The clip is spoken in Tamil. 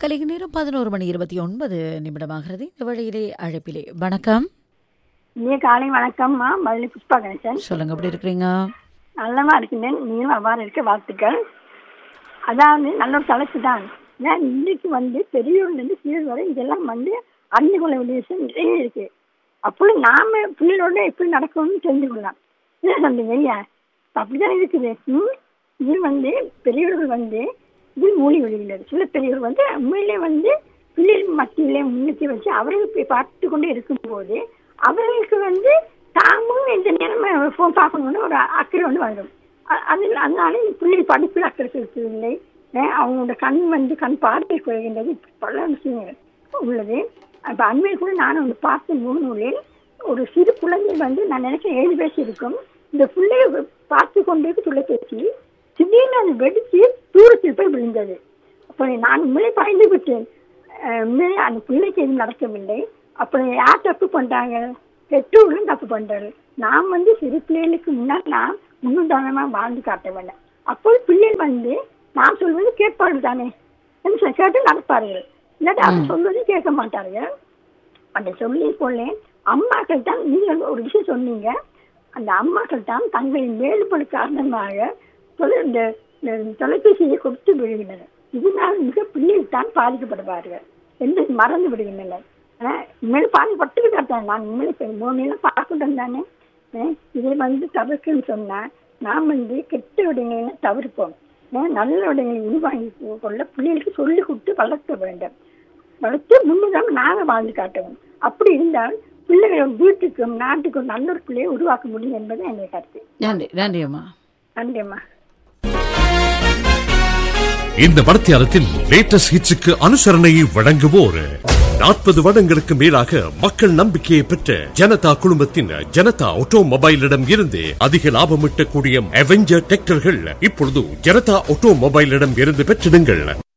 கலிக நேரம் பதினோரு மணி இருபத்தி ஒன்பது நிமிடமாகிறது இந்த வழியிலே அழைப்பிலே வணக்கம் நீ காலை வணக்கம்மா மதுரை புஷ்பா கணேசன் சொல்லுங்க எப்படி இருக்கிறீங்க நல்லமா இருக்கின்றேன் நீங்களும் அவ்வாறு இருக்க வாழ்த்துக்கள் அதாவது நல்ல ஒரு தலைப்பு தான் ஏன் இன்னைக்கு வந்து பெரியோர்லேருந்து சிறியோர் வரை இதெல்லாம் வந்து அறிந்து கொள்ள வேண்டிய விஷயம் நிறைய இருக்கு அப்படி நாம பிள்ளைகளோட எப்படி நடக்கணும்னு தெரிஞ்சு கொள்ளலாம் என்ன சொல்றீங்க ஐயா அப்படிதான் இருக்குது ம் இது வந்து பெரியவர்கள் வந்து இது மூலி வெளியினர் சில பெரியவர்கள் வந்து உண்மையிலே வந்து பிள்ளைகள் மத்தியிலே முன்னிறுத்தி வச்சு அவர்கள் போய் பார்த்து கொண்டே இருக்கும்போது அவர்களுக்கு வந்து தாமும் எந்த நேரம் ஃபோன் பார்க்கணும்னு ஒரு அக்கறை வந்து வரும் அ- அதில் அதனால பிள்ளைகள் படிப்பில் அக்கறை செலுத்தவில்லை அஹ் அவங்களோட கண் வந்து கண் பார்வை குறைகின்றது இப்படி பல விஷயங்கள் உள்ளது அப்போ அண்மையில் கூட நான் ஒன்று பார்த்த முகநூலில் ஒரு சிறு குழந்தை வந்து நான் நினைக்கிறேன் ஏழு வயசு இருக்கும் இந்த பிள்ளைய பார்த்து கொண்டிருக்கு தொலைபேசி திடீர்னு அது வெடித்து தூரத்தில் போய் விழுந்தது அப்போ நான் உண்மையிலே பயந்து விட்டேன் அஹ் உண்மையிலே அந்த பிள்ளைக்கு எதுவும் நடக்கவில்லை அப்புறம் யார் தப்பு பண்றாங்க பெற்றோர்களும் தப்பு பண்றாரு நாம் வந்து சிறு பிள்ளைகளுக்கு முன்னால் நாம் முன்னுதாரணமாக வாழ்ந்து காட்ட வேண்டும் அப்போது பிள்ளைகள் வந்து நான் சொல்வது கேட்பார்கள் தானே என்று சொல்லி கேட்டு நடப்பார்கள் இல்லாட்டி அவர் சொல்வதை கேட்க மாட்டார்கள் அந்த சொல்லி போல அம்மாக்கள் தான் நீங்கள் ஒரு விஷயம் சொன்னீங்க அந்த அம்மாக்கள் தான் தங்களின் வேறுபாடு காரணமாக தொலை- இந்த இந்த தொலைபேசியை கொடுத்து விடுகின்றனர் இதனால் மிக பிள்ளைகள் தான் பாதிக்கப்படுவார்கள் என்று மறந்து விடுகின்றனர் ஆஹ் உண்மையில பாதிப்பட்டு தான் நான் உண்மையில மூணையெல்லாம் பார்க்கட்டும் தானே ஆஹ் இதை வந்து தவிர்க்குன்னு சொன்னா நாம் வந்து கெட்ட விடங்களை தவிர்ப்போம் ஆஹ் நல்ல விடங்களை உருவாங்கி கொள்ள பிள்ளைகளுக்கு சொல்லி கொடுத்து வளர்க்க வேண்டும் வளர்த்து முன்னுதான் நாங்கள் வாழ்ந்து காட்டவும் அப்படி இருந்தால் பிள்ளைகள் வீட்டுக்கும் நாட்டுக்கும் நல்ல ஒரு பிள்ளையை உருவாக்க முடியும் என்பது என்னுடைய கருத்து நன்றி நன்றி அம்மா நன்றி அம்மா இந்த மடத்தியாரத்தில் லேட்டஸ்ட் ஹிட்ஸுக்கு அனுசரணையை வழங்குவோர் நாற்பது வருடங்களுக்கு மேலாக மக்கள் நம்பிக்கையை பெற்ற ஜனதா குழுமத்தின் ஜனதா ஆட்டோமொபைலிடம் இருந்து அதிக லாபம் ஈட்டக்கூடிய அவெஞ்சர் டிராக்டர்கள் இப்பொழுது ஜனதா ஆட்டோமொபைலிடம் இருந்து பெற்றிடுங்கள்